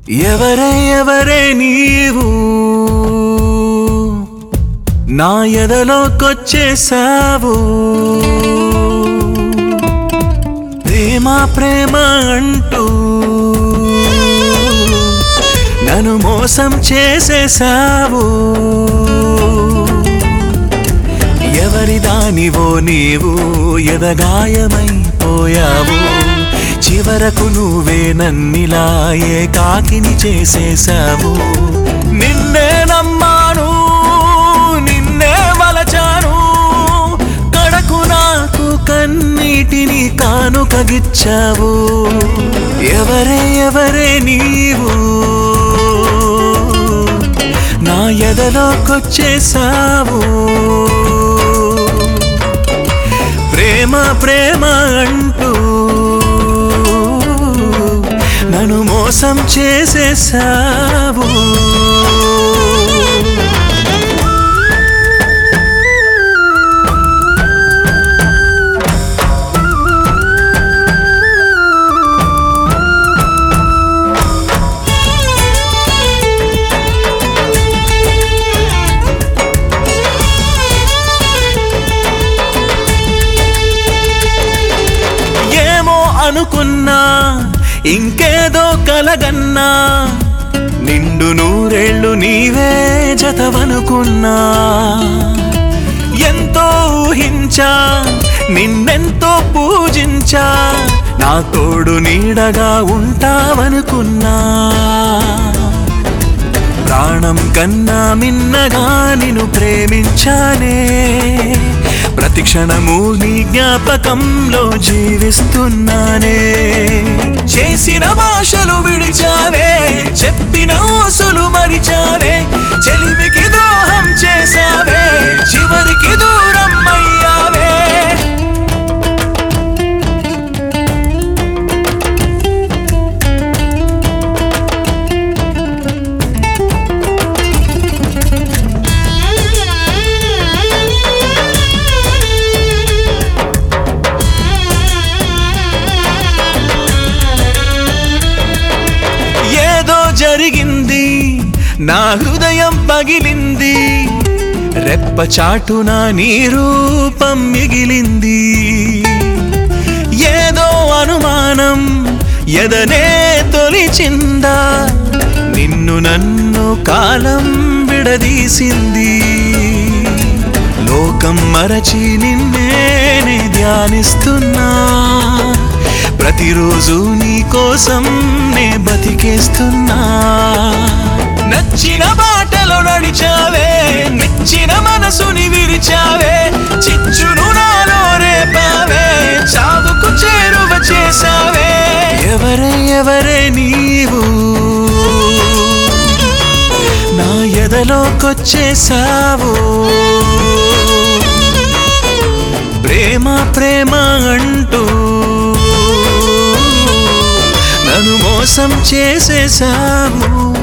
ఎవరే ఎవరే నీవు నా ఎదలోకొచ్చేసావు ప్రేమ ప్రేమ అంటూ నన్ను మోసం చేసేసావు ఎవరి దానివో నీవు ఎదగాయమైపోయావు చివరకు నువ్వే నన్నిలా ఏకాకిని చేసేసావు నిన్నే నమ్మాను నిన్నే వలచాను కడకు నాకు కన్నీటిని కానుకగిచ్చావు ఎవరే ఎవరే నీవు నా ఎదలోకొచ్చేసావు ప్రేమ ప్రేమ అంటూ నన్ను మోసం చేసేసావు ఏమో అనుకున్నా ఇంకేదో కలగన్నా నిండు నూరేళ్ళు నీవే జతవనుకున్నా ఎంతో ఊహించా నిన్నెంతో పూజించా నా తోడు నీడగా ఉంటావనుకున్నా ప్రాణం కన్నా మిన్నగా నిన్ను ప్రేమించానే ప్రతి క్షణము నీ జ్ఞాపకంలో జీవిస్తున్నానే చేసిన భాషలు విడిచావే చెప్పిన ఊసులు మరిచావే చెలిమికి ద్రోహం చేశావే చివరికి దూరం అయ్యావే ఏదో జరిగింది నా హృదయం పగిలింది రెప్ప చాటున నీ రూపం మిగిలింది ఏదో అనుమానం ఎదనే తొలిచిందా నిన్ను నన్ను కాలం విడదీసింది లోకం మరచి నిన్నేనే ధ్యానిస్తున్నా ప్రతిరోజు నీ కోసం నే బతికేస్తున్నా నచ్చిన బాటలో నడిచావే మెచ్చిన మనసుని విరిచావే చిచ్చును నాలో రేపావే చావుకు చేరువ చేసావే ఎవరే ఎవరే నీవు నా ఎదలోకొచ్చేసావు ప్రేమ ప్రేమ అంటూ నన్ను మోసం చేసేసావు